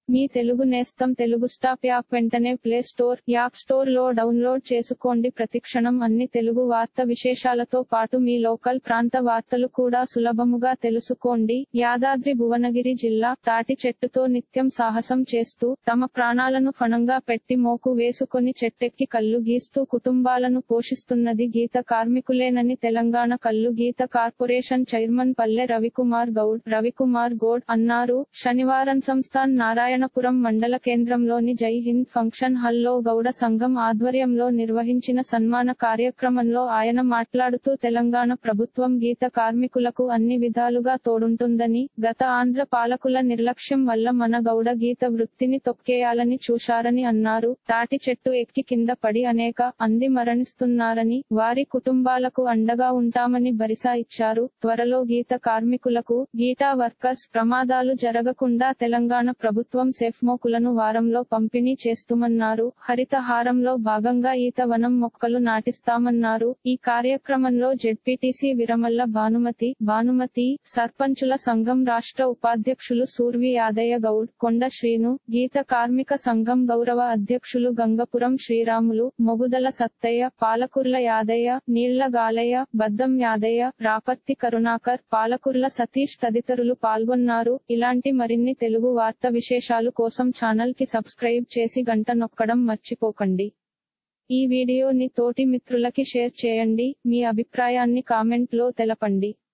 మీ తెలుగు నేస్తం Telugu stop app వెంటనే play store app store లో డౌన్లోడ్ చేసుకోండి ప్రతిక్షణం అన్ని తెలుగు వార్త విశేషాలతో పాటు మీ లోకల్ ప్రాంత వార్తలు కూడా సులభముగా తెలుసుకోండి యాదాద్రి భువనగిరి జిల్లా తాటి చెట్టుతో నిత్యం సాహసం చేస్తూ తమ ప్రాణాలను ఫణంగా పెట్టి మోకు వేసుకొని చెట్టెక్కి కల్లు గీస్తూ కుటుంబాలను పోషిస్తున్నది గీత కార్మికులేనని తెలంగాణ కల్లు గీత కార్పొరేషన్ చైర్మన్ పల్లె రవికుమార్ గౌడ్ రవికుమార్ గౌడ్ అన్నారు శనివారం సంస్థాన్ నారాయణపురం మండల కేంద్రంలోని జై హింద్ ఫంక్షన్ హాల్లో గౌడ సంఘం ఆధ్వర్యంలో నిర్వహించిన సన్మాన కార్యక్రమంలో ఆయన మాట్లాడుతూ తెలంగాణ ప్రభుత్వం గీత కార్మికులకు అన్ని విధాలుగా తోడుంటుందని గత ఆంధ్ర పాలకుల నిర్లక్ష్యం వల్ల మన గౌడ గీత వృత్తిని తొక్కేయాలని చూశారని అన్నారు తాటి చెట్టు ఎక్కి కింద పడి అనేక అంది మరణిస్తున్నారని వారి కుటుంబాలకు అండగా ఉంటామని భరిసా ఇచ్చారు త్వరలో గీత కార్మికులకు గీటా వర్కర్స్ ప్రమాదాలు జరగకుండా తెలంగాణ ప్రభుత్వం సేఫ్మోకులను వారంలో పంపిణీ చేస్తుమన్నారు హరితహారంలో భాగంగా ఈత వనం మొక్కలు నాటిస్తామన్నారు ఈ కార్యక్రమంలో జెడ్పీటీసీ విరమల్ల భానుమతి భానుమతి సర్పంచుల సంఘం రాష్ట్ర ఉపాధ్యక్షులు సూర్వి యాదయ్య గౌడ్ కొండ శ్రీను గీత కార్మిక సంఘం గౌరవ అధ్యక్షులు గంగపురం శ్రీరాములు మొగుదల సత్తయ్య పాలకుర్ల యాదయ్య నీళ్ల గాలయ్య బద్దం యాదయ్య రాపర్తి కరుణాకర్ పాలకుర్ల సతీష్ తదితరులు పాల్గొన్నారు ఇలాంటి మరిన్ని తెలుగు వార్త విశేషాలు కోసం ఛానల్ కి సబ్స్క్రైబ్ చేసి గంట నొక్కడం మర్చిపోకండి ఈ వీడియోని తోటి మిత్రులకి షేర్ చేయండి మీ అభిప్రాయాన్ని కామెంట్ లో తెలపండి